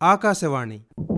ఆకాశవాణి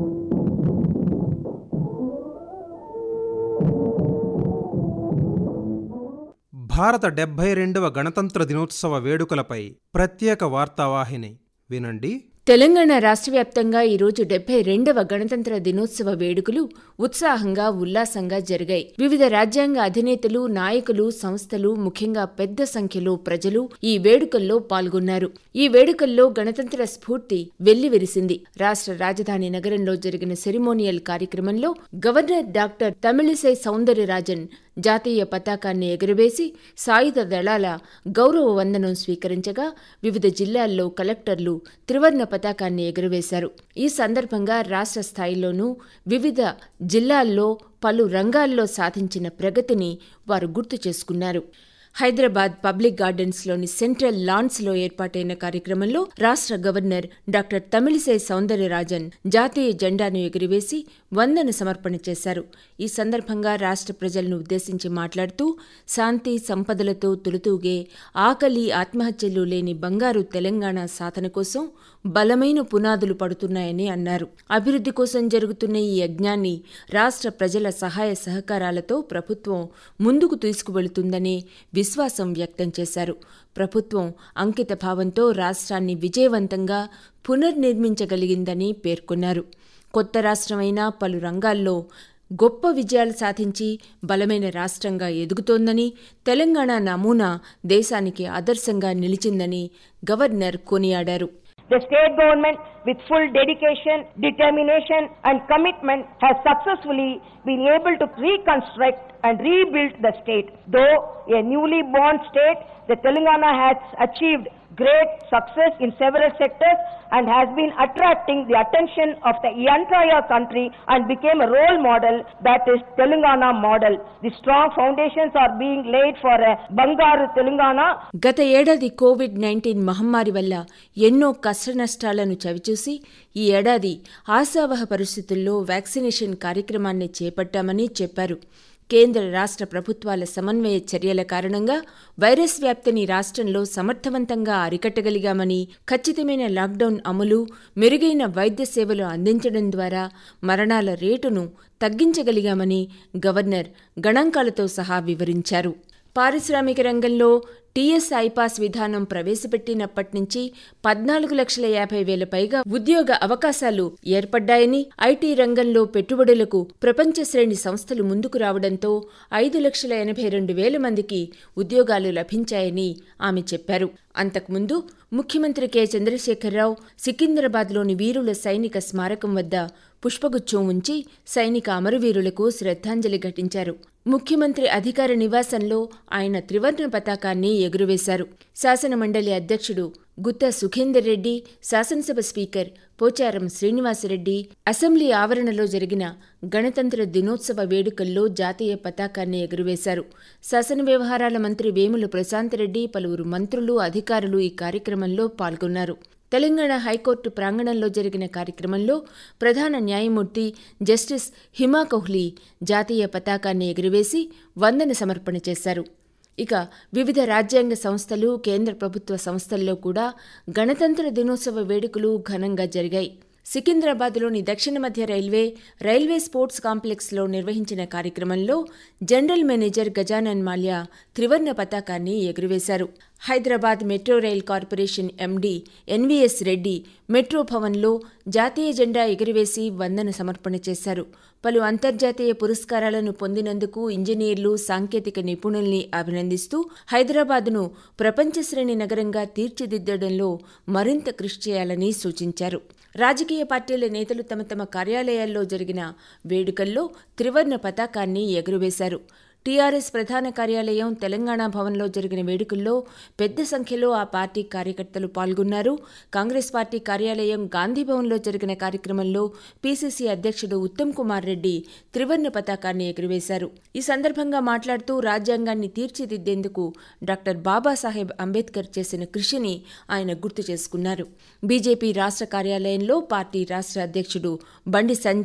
భారత డెబ్బై రెండవ గణతంత్ర దినోత్సవ వేడుకలపై ప్రత్యేక వార్తావాహిని వినండి తెలంగాణ రాష్ట్ర వ్యాప్తంగా ఈరోజు డెబ్బై రెండవ గణతంత్ర దినోత్సవ వేడుకలు ఉత్సాహంగా ఉల్లాసంగా జరిగాయి వివిధ రాజ్యాంగ అధినేతలు నాయకులు సంస్థలు ముఖ్యంగా పెద్ద సంఖ్యలో ప్రజలు ఈ వేడుకల్లో పాల్గొన్నారు ఈ వేడుకల్లో గణతంత్ర స్ఫూర్తి వెల్లివిరిసింది రాష్ట్ర రాజధాని నగరంలో జరిగిన సెరిమోనియల్ కార్యక్రమంలో గవర్నర్ డాక్టర్ తమిళిసై సౌందరరాజన్ జాతీయ పతాకాన్ని ఎగురవేసి సాయుధ దళాల గౌరవ వందనం స్వీకరించగా వివిధ జిల్లాల్లో కలెక్టర్లు త్రివర్ణ పతాకాన్ని ఎగురవేశారు ఈ సందర్భంగా రాష్ట్ర స్థాయిలోనూ వివిధ జిల్లాల్లో పలు రంగాల్లో సాధించిన ప్రగతిని వారు గుర్తు చేసుకున్నారు హైదరాబాద్ పబ్లిక్ గార్డెన్స్లోని సెంట్రల్ లాన్స్లో ఏర్పాటైన కార్యక్రమంలో రాష్ట్ర గవర్నర్ డాక్టర్ తమిళిసై సౌందరరాజన్ జాతీయ జెండాను ఎగురవేసి వందన సమర్పణ చేశారు ఈ సందర్భంగా రాష్ట్ర ప్రజలను ఉద్దేశించి మాట్లాడుతూ శాంతి సంపదలతో తులుతూగే ఆకలి ఆత్మహత్యలు లేని బంగారు తెలంగాణ సాధన కోసం బలమైన పునాదులు పడుతున్నాయని అన్నారు అభివృద్ధి కోసం జరుగుతున్న ఈ యజ్ఞాన్ని రాష్ట్ర ప్రజల సహాయ సహకారాలతో ప్రభుత్వం ముందుకు తీసుకువెళుతుందని విశ్వాసం వ్యక్తం చేశారు ప్రభుత్వం అంకిత భావంతో రాష్ట్రాన్ని విజయవంతంగా పునర్నిర్మించగలిగిందని పేర్కొన్నారు కొత్త రాష్ట్రమైన పలు రంగాల్లో గొప్ప విజయాలు సాధించి బలమైన రాష్ట్రంగా ఎదుగుతోందని తెలంగాణ నమూనా దేశానికి ఆదర్శంగా నిలిచిందని గవర్నర్ కొనియాడారు The state government, with full dedication, determination, and commitment, has successfully been able to reconstruct and rebuild the state. Though a newly born state, the Telangana has achieved great success in several sectors and has been attracting the attention of the entire country and became a role model that is Telangana model. The strong foundations are being laid for a Bangaru Telangana గత ఏడాది Covid nineteen మహమ్మారి వల్ల ఎన్నో కష్టనష్టాలను చవిచూసి ఈ ఏడాది ఆశావహ పరిస్థితుల్లో vaccination కార్యక్రమాన్ని చేపట్టామని చెప్పారు కేంద్ర రాష్ట్ర ప్రభుత్వాల సమన్వయ చర్యల కారణంగా వైరస్ వ్యాప్తిని రాష్ట్రంలో సమర్థవంతంగా అరికట్టగలిగామని ఖచ్చితమైన లాక్డౌన్ అమలు మెరుగైన వైద్య సేవలు అందించడం ద్వారా మరణాల రేటును తగ్గించగలిగామని గవర్నర్ గణాంకాలతో సహా వివరించారు పారిశ్రామిక రంగంలో టీఎస్ ఐపాస్ విధానం ప్రవేశపెట్టినప్పటి నుంచి పద్నాలుగు లక్షల యాభై వేల పైగా ఉద్యోగ అవకాశాలు ఏర్పడ్డాయని ఐటీ రంగంలో పెట్టుబడులకు ప్రపంచ శ్రేణి సంస్థలు ముందుకు రావడంతో ఐదు లక్షల ఎనభై రెండు వేల మందికి ఉద్యోగాలు లభించాయని ఆమె చెప్పారు అంతకుముందు ముఖ్యమంత్రి కె చంద్రశేఖరరావు సికింద్రాబాద్లోని వీరుల సైనిక స్మారకం వద్ద పుష్పగుచ్చం ఉంచి సైనిక అమరవీరులకు శ్రద్ధాంజలి ఘటించారు ముఖ్యమంత్రి అధికార నివాసంలో ఆయన త్రివర్ణ పతాకాన్ని ఎగురవేశారు శాసనమండలి అధ్యక్షుడు గుత్తా సుఖేందర్ రెడ్డి శాసనసభ స్పీకర్ పోచారం శ్రీనివాసరెడ్డి అసెంబ్లీ ఆవరణలో జరిగిన గణతంత్ర దినోత్సవ వేడుకల్లో జాతీయ పతాకాన్ని ఎగురవేశారు శాసన వ్యవహారాల మంత్రి వేముల ప్రశాంతరెడ్డి పలువురు మంత్రులు అధికారులు ఈ కార్యక్రమంలో పాల్గొన్నారు తెలంగాణ హైకోర్టు ప్రాంగణంలో జరిగిన కార్యక్రమంలో ప్రధాన న్యాయమూర్తి జస్టిస్ హిమా కోహ్లీ జాతీయ పతాకాన్ని ఎగురవేసి వందన సమర్పణ చేశారు ఇక వివిధ రాజ్యాంగ సంస్థలు కేంద్ర ప్రభుత్వ సంస్థల్లో కూడా గణతంత్ర దినోత్సవ వేడుకలు ఘనంగా జరిగాయి సికింద్రాబాద్లోని దక్షిణ మధ్య రైల్వే రైల్వే స్పోర్ట్స్ కాంప్లెక్స్లో నిర్వహించిన కార్యక్రమంలో జనరల్ మేనేజర్ గజానన్ మాల్యా త్రివర్ణ పతాకాన్ని ఎగురవేశారు Hyderabad metro rail corporation MD NVS Reddy metro భవన్లో జాతీయ జెండా ఎగురవేసి వందన సమర్పణ చేశారు పలు అంతర్జాతీయ పురస్కారాలను పొందినందుకు ఇంజనీర్లు సాంకేతిక నిపుణుల్ని అభినందిస్తూ హైదరాబాద్ను ప్రపంచ శ్రేణి నగరంగా తీర్చిదిద్దడంలో మరింత కృషి చేయాలని సూచించారు రాజకీయ పార్టీల నేతలు తమ తమ కార్యాలయాల్లో జరిగిన వేడుకల్లో త్రివర్ణ పతాకాన్ని ఎగురవేశారు టీఆర్ఎస్ ప్రధాన కార్యాలయం తెలంగాణ భవన్లో జరిగిన వేడుకల్లో పెద్ద సంఖ్యలో ఆ పార్టీ కార్యకర్తలు పాల్గొన్నారు కాంగ్రెస్ పార్టీ కార్యాలయం గాంధీభవన్లో జరిగిన కార్యక్రమంలో పీసీసీ అధ్యక్షుడు ఉత్తమ్ కుమార్ రెడ్డి త్రివర్ణ పతాకాన్ని ఎగురవేశారు ఈ సందర్భంగా మాట్లాడుతూ రాజ్యాంగాన్ని తీర్చిదిద్దేందుకు డాక్టర్ బాబాసాహెబ్ అంబేద్కర్ చేసిన కృషిని ఆయన గుర్తు చేసుకున్నారు బీజేపీ రాష్ట్ర కార్యాలయంలో పార్టీ రాష్ట్ర అధ్యక్షుడు బండి సంజయ్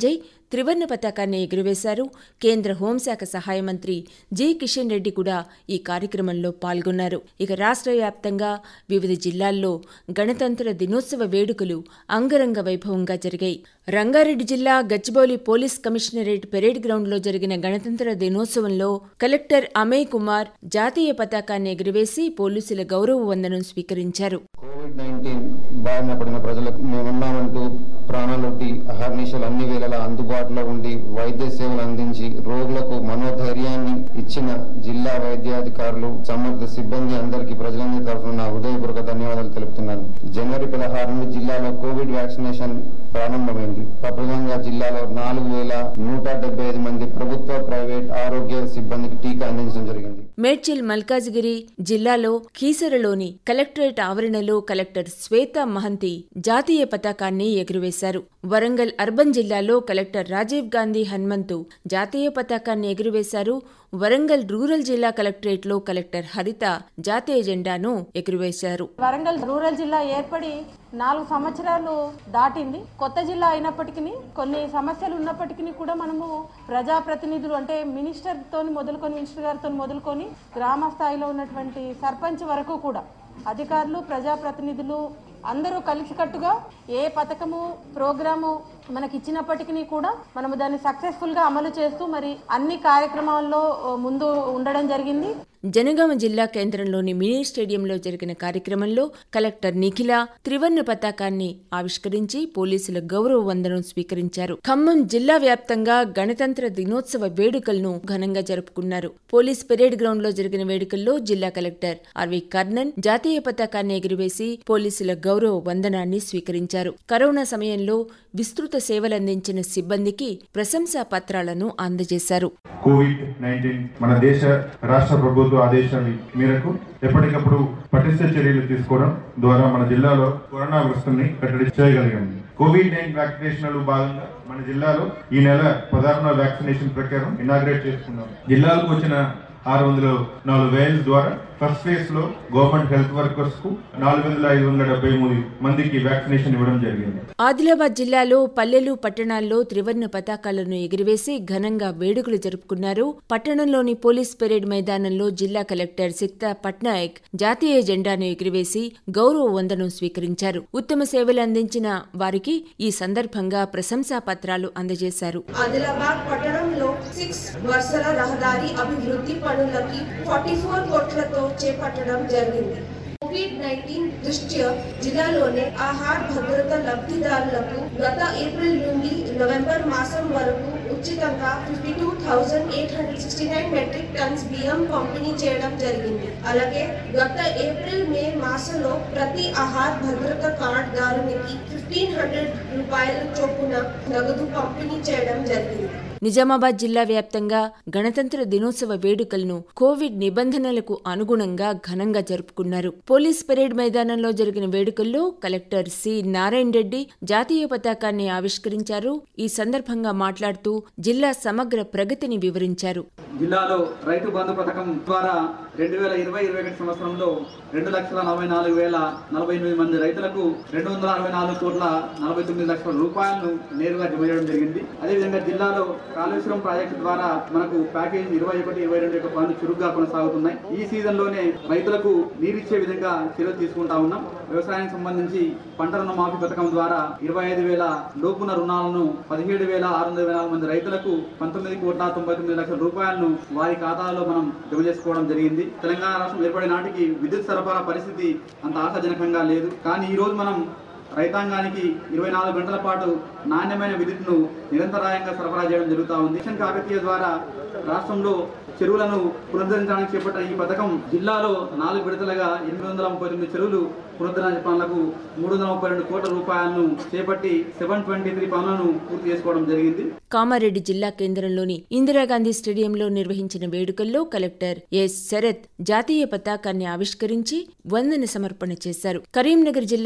త్రివర్ణ పతాకాన్ని ఎగురవేశారు కేంద్ర హోంశాఖ సహాయ మంత్రి జి కిషన్ రెడ్డి కూడా ఈ కార్యక్రమంలో పాల్గొన్నారు ఇక రాష్ట్ర వ్యాప్తంగా వివిధ జిల్లాల్లో గణతంత్ర దినోత్సవ వేడుకలు అంగరంగ వైభవంగా జరిగాయి రంగారెడ్డి జిల్లా గచ్చిబౌలి పోలీస్ కమిషనరేట్ పెరేడ్ గ్రౌండ్లో జరిగిన గణతంత్ర దినోత్సవంలో కలెక్టర్ అమయ్ కుమార్ జాతీయ పతాకాన్ని ఎగురవేసి పోలీసుల గౌరవ వందనం స్వీకరించారు కోవిడ్ నైన్టీన్ బారిన పడిన ప్రజలకు మేమున్నామంటూ ప్రాణాలొడ్డి అహర్నిశలు అన్ని వేళలా అందుబాటులో ఉండి వైద్య సేవలు అందించి రోగులకు మనోధైర్యాన్ని ఇచ్చిన జిల్లా వైద్యాధికారులు సంబంధిత సిబ్బంది అందరికీ ప్రజలందరి తరఫున నా హృదయపూర్వక ధన్యవాదాలు తెలుపుతున్నాను జనవరి పదహారు నుండి జిల్లాలో కోవిడ్ వ్యాక్సినేషన్ ప్రారంభమైంది ప్రప్రథమంగా జిల్లాలో నాలుగు వేల నూట డెబ్బై ఐదు మంది ప్రభుత్వ ప్రైవేట్ ఆరోగ్య సిబ్బందికి టీకా అందించడం జరిగింది మేడ్చల్ మల్కాజిగిరి జిల్లాలో కీసరలోని కలెక్టరేట్ ఆవరణలో కలెక్టర్ శ్వేతా మహంతి జాతీయ పతాకాన్ని ఎగురవేశారు వరంగల్ అర్బన్ జిల్లాలో కలెక్టర్ రాజీవ్ గాంధీ హనుమంతు జాతీయ పతాకాన్ని ఎగురవేశారు వరంగల్ రూరల్ జిల్లా కలెక్టరేట్లో కలెక్టర్ హరిత జాతీయ జెండాను ఎగురవేశారు వరంగల్ రూరల్ జిల్లా ఏర్పడి నాలుగు సంవత్సరాలు దాటింది కొత్త జిల్లా అయినప్పటికీ కొన్ని సమస్యలు ఉన్నప్పటికీ కూడా మనము ప్రజాప్రతినిధులు అంటే మినిస్టర్ తోని మొదలుకొని మినిస్టర్ గారితో మొదలుకొని గ్రామ స్థాయిలో ఉన్నటువంటి సర్పంచ్ వరకు కూడా అధికారులు ప్రజాప్రతినిధులు అందరూ కలిసికట్టుగా ఏ పథకము ప్రోగ్రాము మనకి ఇచ్చినప్పటికీ కూడా మనము దాన్ని సక్సెస్ఫుల్ గా అమలు చేస్తూ మరి అన్ని కార్యక్రమాల్లో ఆ, ముందు ఉండడం జరిగింది జనగామ జిల్లా కేంద్రంలోని మినీ స్టేడియంలో జరిగిన కార్యక్రమంలో కలెక్టర్ నిఖిల త్రివర్ణ పతాకాన్ని ఆవిష్కరించి పోలీసుల గౌరవ వందనం స్వీకరించారు ఖమ్మం జిల్లా వ్యాప్తంగా గణతంత్ర దినోత్సవ వేడుకలను ఘనంగా జరుపుకున్నారు పోలీస్ పెరేడ్ గ్రౌండ్ లో జరిగిన వేడుకల్లో జిల్లా కలెక్టర్ ఆర్వి కర్ణన్ జాతీయ పతాకాన్ని ఎగురవేసి పోలీసుల గౌరవ వందనాన్ని స్వీకరించారు కరోనా సమయంలో విస్తృత సేవలందించిన సిబ్బందికి ప్రశంసా పత్రాలను అందజేశారు కోవిడ్ నైన్టీన్ మన దేశ రాష్ట్ర ప్రభుత్వ ఆదేశాల మేరకు ఎప్పటికప్పుడు పటిష్ట చర్యలు తీసుకోవడం ద్వారా మన జిల్లాలో కరోనా వృష్టిని కట్టడి చేయగలిగాం కోవిడ్ నైన్ వ్యాక్సినేషన్ భాగంగా మన జిల్లాలో ఈ నెల పదహారున వ్యాక్సినేషన్ ప్రకారం ఇనాగ్రేట్ చేసుకున్నాం జిల్లాలకు వచ్చిన ఆరు వందల నాలుగు వేల్స్ ద్వారా ఫస్ట్ ఫేజ్ లో గవర్నమెంట్ హెల్త్ వర్కర్స్ కు నాలుగు వందల ఐదు వందల డెబ్బై మూడు మందికి వ్యాక్సినేషన్ ఇవ్వడం జరిగింది ఆదిలాబాద్ జిల్లాలో పల్లెలు పట్టణాల్లో త్రివర్ణ పతాకాలను ఎగురవేసి ఘనంగా వేడుకలు జరుపుకున్నారు పట్టణంలోని పోలీస్ పెరేడ్ మైదానంలో జిల్లా కలెక్టర్ సిక్తా పట్నాయక్ జాతీయ జెండాను ఎగురవేసి గౌరవ వందనం స్వీకరించారు ఉత్తమ సేవలు అందించిన వారికి ఈ సందర్భంగా ప్రశంసా పత్రాలు అందజేశారు ఆదిలాబాద్ పట్టణంలో సిక్స్ వరుసల రహదారి అభివృద్ధి పనులకి ఫార్టీ ఫోర్ కోట్లతో చేపట్టడం జరిగింది కోవిడ్ నైన్టీన్ దృష్ట్యా జిల్లాలోని ఆహార భద్రత లబ్ధిదారులకు గత ఏప్రిల్ నుండి నవంబర్ మాసం వరకు ఉచితంగా fifty two thousand eight hundred sixty nine metric tons బియ్యం పంపిణీ చేయడం జరిగింది అలాగే గత ఏప్రిల్ మే మాసంలో ప్రతి ఆహార భద్రత కార్డ్ దారునికి ఫిఫ్టీన్ హండ్రెడ్ రూపాయల చొప్పున నగదు పంపిణీ చేయడం జరిగింది నిజామాబాద్ జిల్లా వ్యాప్తంగా గణతంత్ర దినోత్సవ వేడుకలను కోవిడ్ నిబంధనలకు అనుగుణంగా ఘనంగా జరుపుకున్నారు పోలీస్ పెరేడ్ మైదానంలో జరిగిన వేడుకల్లో కలెక్టర్ సి నారాయణ రెడ్డి జాతీయ పతాకాన్ని ఆవిష్కరించారు ఈ సందర్భంగా మాట్లాడుతూ జిల్లా సమగ్ర ప్రగతిని వివరించారు జిల్లాలో రైతు బంధు పథకం ద్వారా రెండు వేల ఇరవై ఇరవై ఒకటి సంవత్సరంలో రెండు లక్షల నలభై నాలుగు వేల నలభై ఎనిమిది మంది రైతులకు రెండు వందల అరవై నాలుగు కోట్ల నలభై తొమ్మిది లక్షల రూపాయలను నేరుగా జమ చేయడం జరిగింది అదేవిధంగా జిల్లాలో కాళేశ్వరం ప్రాజెక్టు ద్వారా మనకు ప్యాకేజ్ ఇరవై ఒకటి ఇరవై రెండు యొక్క పనులు చురుగ్గా కొనసాగుతున్నాయి ఈ సీజన్ లోనే రైతులకు నీరిచ్చే విధంగా చర్యలు తీసుకుంటా ఉన్నాం వ్యవసాయానికి సంబంధించి పంట రుణ మాఫీ పథకం ద్వారా ఇరవై ఐదు వేల లోపున రుణాలను పదిహేడు వేల ఆరు వందల ఇరవై నాలుగు మంది రైతులకు పంతొమ్మిది కోట్ల తొంభై తొమ్మిది లక్షల రూపాయలను వారి ఖాతాలో మనం జమ చేసుకోవడం జరిగింది తెలంగాణ రాష్ట్రం ఏర్పడే నాటికి విద్యుత్ సరఫరా పరిస్థితి అంత ఆశాజనకంగా లేదు కానీ ఈ రోజు మనం రైతాంగానికి ఇరవై నాలుగు గంటల పాటు నాణ్యమైన విద్యుత్ను నిరంతరాయంగా సరఫరా చేయడం జరుగుతూ ఉంది మిషన్ కాకతీయ ద్వారా రాష్ట్రంలో చెరువులను పునరుద్ధరించడానికి చేపట్టిన ఈ పథకం జిల్లాలో నాలుగు విడతలుగా ఎనిమిది వందల ముప్పై తొమ్మిది చెరువులు పునరుద్ధరణ పనులకు మూడు వందల ముప్పై రెండు కోట్ల రూపాయలను చేపట్టి సెవెన్ ట్వంటీ త్రీ పనులను పూర్తి చేసుకోవడం జరిగింది కామారెడ్డి జిల్లా కేంద్రంలోని ఇందిరాగాంధీ స్టేడియంలో నిర్వహించిన వేడుకల్లో కలెక్టర్ ఎస్ శరత్ జాతీయ పతాకాన్ని ఆవిష్కరించి వందన సమర్పణ చేశారు కరీంనగర్ జిల్లా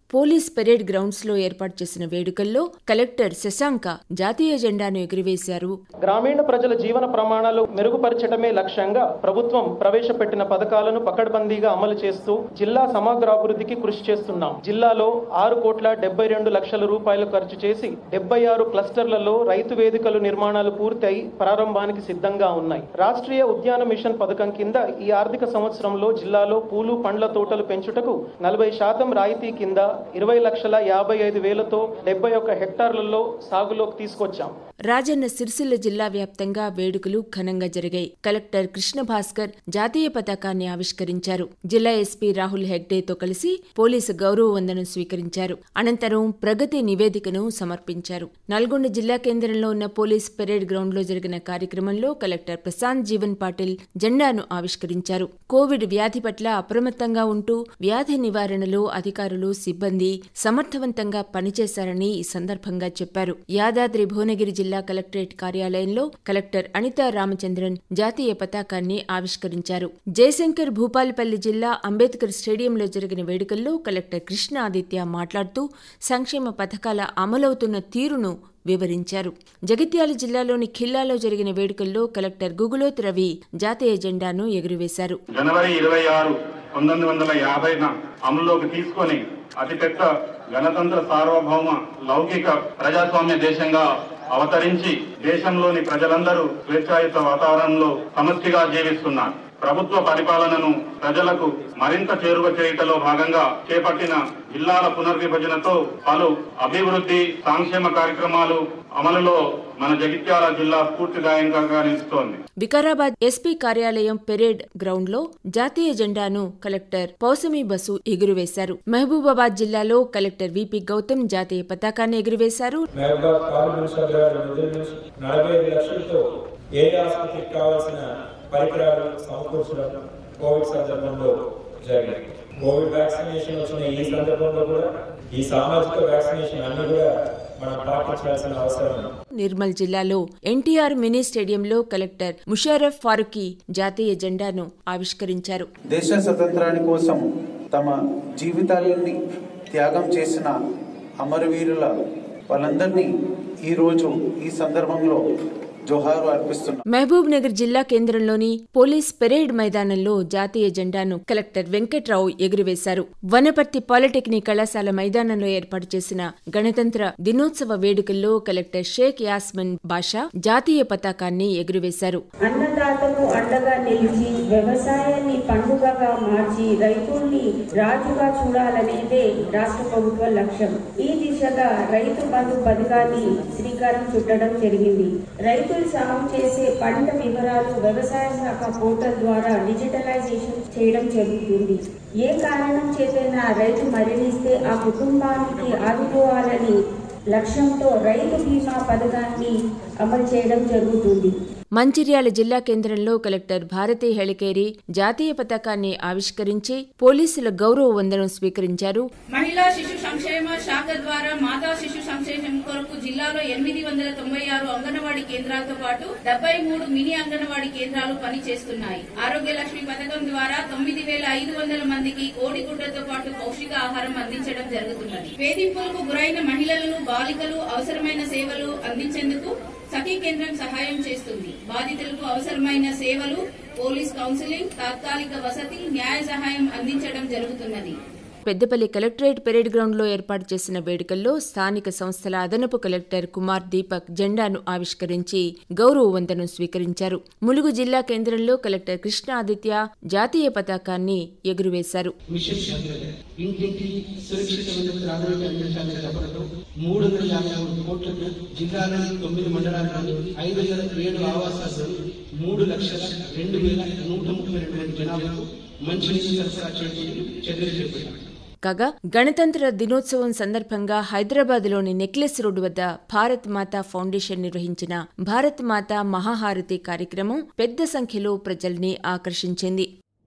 పోలీస్ పెరేడ్ గ్రౌండ్స్ లో ఏర్పాటు చేసిన వేడుకల్లో కలెక్టర్ శశాంక జాతీయ జెండాను ఎగురవేశారు గ్రామీణ ప్రజల జీవన ప్రమాణాలు మెరుగుపరచడమే లక్ష్యంగా ప్రభుత్వం ప్రవేశపెట్టిన పథకాలను పకడ్బందీగా అమలు చేస్తూ జిల్లా సమగ్రాభివృద్ధికి కృషి చేస్తున్నాం జిల్లాలో ఆరు కోట్ల డెబ్బై రెండు లక్షల రూపాయలు ఖర్చు చేసి డెబ్బై ఆరు క్లస్టర్లలో రైతు వేదికలు నిర్మాణాలు పూర్తయి ప్రారంభానికి సిద్ధంగా ఉన్నాయి రాష్ట్రీయ ఉద్యాన మిషన్ పథకం కింద ఈ ఆర్థిక సంవత్సరంలో జిల్లాలో పూలు పండ్ల తోటలు పెంచుటకు నలభై శాతం రాయితీ కింద ఇరవై లక్షల యాభై ఐదు వేలతో డెబ్బై ఒక్క హెక్టార్లలో సాగులోకి తీసుకొచ్చాం రాజన్న సిరిసిల్ల జిల్లా వ్యాప్తంగా వేడుకలు ఘనంగా జరిగాయి కలెక్టర్ కృష్ణ భాస్కర్ జాతీయ పతాకాన్ని ఆవిష్కరించారు జిల్లా ఎస్పీ రాహుల్ హెగ్డేతో కలిసి పోలీసు గౌరవ వందనం స్వీకరించారు అనంతరం ప్రగతి నివేదికను సమర్పించారు నల్గొండ జిల్లా కేంద్రంలో ఉన్న పోలీస్ పెరేడ్ గ్రౌండ్ లో జరిగిన కార్యక్రమంలో కలెక్టర్ ప్రశాంత్ జీవన్ పాటిల్ జెండాను ఆవిష్కరించారు కోవిడ్ వ్యాధి పట్ల అప్రమత్తంగా ఉంటూ వ్యాధి నివారణలో అధికారులు సిబ్బంది సమర్థవంతంగా పనిచేశారని ఈ సందర్భంగా చెప్పారు యాదాద్రి భువనగిరి జిల్లా కలెక్టరేట్ కార్యాలయంలో కలెక్టర్ అనితా రామచంద్రన్ జాతీయ పతాకాన్ని ఆవిష్కరించారు జయశంకర్ భూపాలపల్లి జిల్లా అంబేద్కర్ స్టేడియంలో జరిగిన వేడుకల్లో కలెక్టర్ కృష్ణ ఆదిత్య మాట్లాడుతూ సంక్షేమ పథకాల అమలవుతున్న తీరును వివరించారు జగిత్యాల జిల్లాలోని ఖిల్లాలో జరిగిన వేడుకల్లో కలెక్టర్ గుగులోత్ రవి జాతీయ జెండాను ఎగురవేశారు జనవరి ఇరవై ఆరు పంతొమ్మిది వందల యాభైన అమలులోకి తీసుకొని అతిపెద్ద గణతంత్ర సార్వభౌమ లౌకిక ప్రజాస్వామ్య దేశంగా అవతరించి దేశంలోని ప్రజలందరూ స్వేచ్ఛాయుత వాతావరణంలో సమష్టిగా జీవిస్తున్నారు ప్రభుత్వ పరిపాలనను ప్రజలకు మరింత చేరువ చేయుటలో భాగంగా చేపట్టిన జిల్లాల పునర్విభజనతో పలు అభివృద్ధి సంక్షేమ కార్యక్రమాలు అమలులో మన జగిత్యాల జిల్లా స్ఫూర్తిదాయకంగా నిలుస్తోంది వికారాబాద్ ఎస్పీ కార్యాలయం పెరేడ్ గ్రౌండ్ లో జాతీయ జెండాను కలెక్టర్ పౌసమి బసు ఎగురవేశారు మహబూబాబాద్ జిల్లాలో కలెక్టర్ విపి గౌతమ్ జాతీయ పతాకాన్ని ఎగురవేశారు మహబూబాద్ పార్లమెంట్ సభ్యుల నిధుల నుంచి నలభై ఐదు లక్షలతో ఏ ఆసుపత్రికి కావాల్సిన పరికరాలు సమకూర్చడం కోవిడ్ సందర్భంలో జరిగింది కోవిడ్ వ్యాక్సినేషన్ వచ్చిన ఈ సందర్భంలో కూడా ఈ సామాజిక వ్యాక్సినేషన్ అన్ని కూడా మనం పాటించాల్సిన అవసరం ఉంది నిర్మల్ జిల్లాలో ఎన్టీఆర్ మినీ స్టేడియంలో కలెక్టర్ ముషారఫ్ ఫారూఖీ జాతీయ జెండాను ఆవిష్కరించారు దేశ స్వతంత్రాని కోసం తమ జీవితాలని త్యాగం చేసిన అమరవీరుల వాళ్ళందరినీ ఈరోజు ఈ సందర్భంలో జోహారు అర్పిస్తున్నాం మహబూబ్ నగర్ జిల్లా కేంద్రంలోని పోలీస్ పెరేడ్ మైదానంలో జాతీయ జెండాను కలెక్టర్ వెంకట్రావు ఎగురవేశారు వనపర్తి పాలిటెక్నిక్ కళాశాల మైదానంలో ఏర్పాటు చేసిన గణతంత్ర దినోత్సవ వేడుకల్లో కలెక్టర్ షేక్ యాస్మిన్ బాషా జాతీయ పతాకాన్ని ఎగురవేశారు అన్నదాతకు అండగా నిలిచి వ్యవసాయాన్ని పండుగగా మార్చి రైతుల్ని రాజుగా చూడాలనేదే రాష్ట్ర ప్రభుత్వ లక్ష్యం ఈ దిశగా రైతు బంధు పథకాన్ని శ్రీకారం చుట్టడం జరిగింది రైతులు సాగు చేసే పంట వివరాలు వ్యవసాయ శాఖ పోర్టల్ ద్వారా డిజిటలైజేషన్ చేయడం జరుగుతుంది ఏ కారణం చేతైనా రైతు మరణిస్తే ఆ కుటుంబానికి ఆదుకోవాలని లక్ష్యంతో రైతు బీమా పథకాన్ని అమలు చేయడం జరుగుతుంది మంచిర్యాల జిల్లా కేంద్రంలో కలెక్టర్ భారతి హెళికేరి జాతీయ పతాకాన్ని ఆవిష్కరించి పోలీసుల గౌరవ వందనం స్వీకరించారు మహిళా శిశు సంక్షేమ శాఖ ద్వారా మాతా శిశు సంక్షేమం కొరకు జిల్లాలో ఎనిమిది వందల తొంభై ఆరు అంగన్వాడీ కేంద్రాలతో పాటు డెబ్బై మూడు మినీ అంగన్వాడీ కేంద్రాలు పనిచేస్తున్నాయి ఆరోగ్య లక్ష్మి పథకం ద్వారా తొమ్మిది వేల ఐదు వందల మందికి కోడిగుడ్డతో పాటు పౌష్టిక ఆహారం అందించడం జరుగుతున్నది వేధింపులకు గురైన మహిళలను బాలికలు అవసరమైన సేవలు అందించేందుకు సఖీ కేంద్రం సహాయం చేస్తుంది బాధితులకు అవసరమైన సేవలు పోలీస్ కౌన్సిలింగ్ తాత్కాలిక వసతి న్యాయ సహాయం అందించడం జరుగుతున్నది పెద్దపల్లి కలెక్టరేట్ పెరేడ్ గ్రౌండ్ లో ఏర్పాటు చేసిన వేడుకల్లో స్థానిక సంస్థల అదనపు కలెక్టర్ కుమార్ దీపక్ జెండాను ఆవిష్కరించి గౌరవ వందనం స్వీకరించారు ములుగు జిల్లా కేంద్రంలో కలెక్టర్ కృష్ణ ఆదిత్య జాతీయ పతాకాన్ని ఎగురవేశారు మిషన్ చంద్రయ్య ఇంటింటి సురక్షితమైన ప్రాథమిక అందించాలని చెప్పడంతో మూడు వందల యాభై మూడు కోట్లతో జిల్లాలోని తొమ్మిది మండలాల్లోని ఐదు వందల ఏడు ఆవాసాలు మూడు లక్షల రెండు వేల నూట ముప్పై రెండు మంది జనాభాకు మంచినీరు సరఫరా చేయడానికి చర్యలు చేపట్టారు కాగా గణతంత్ర దినోత్సవం సందర్భంగా హైదరాబాద్లోని నెక్లెస్ రోడ్డు వద్ద భారత్ మాతా ఫౌండేషన్ నిర్వహించిన భారత్ మాతా మహాహారతి కార్యక్రమం పెద్ద సంఖ్యలో ప్రజల్ని ఆకర్షించింది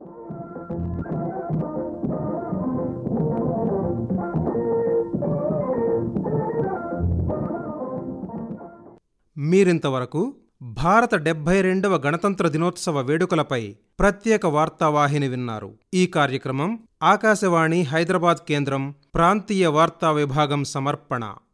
మీరింతవరకు భారత డెబ్బై రెండవ గణతంత్ర దినోత్సవ వేడుకలపై ప్రత్యేక వార్తావాహిని విన్నారు ఈ కార్యక్రమం ఆకాశవాణి హైదరాబాద్ కేంద్రం ప్రాంతీయ వార్తా విభాగం సమర్పణ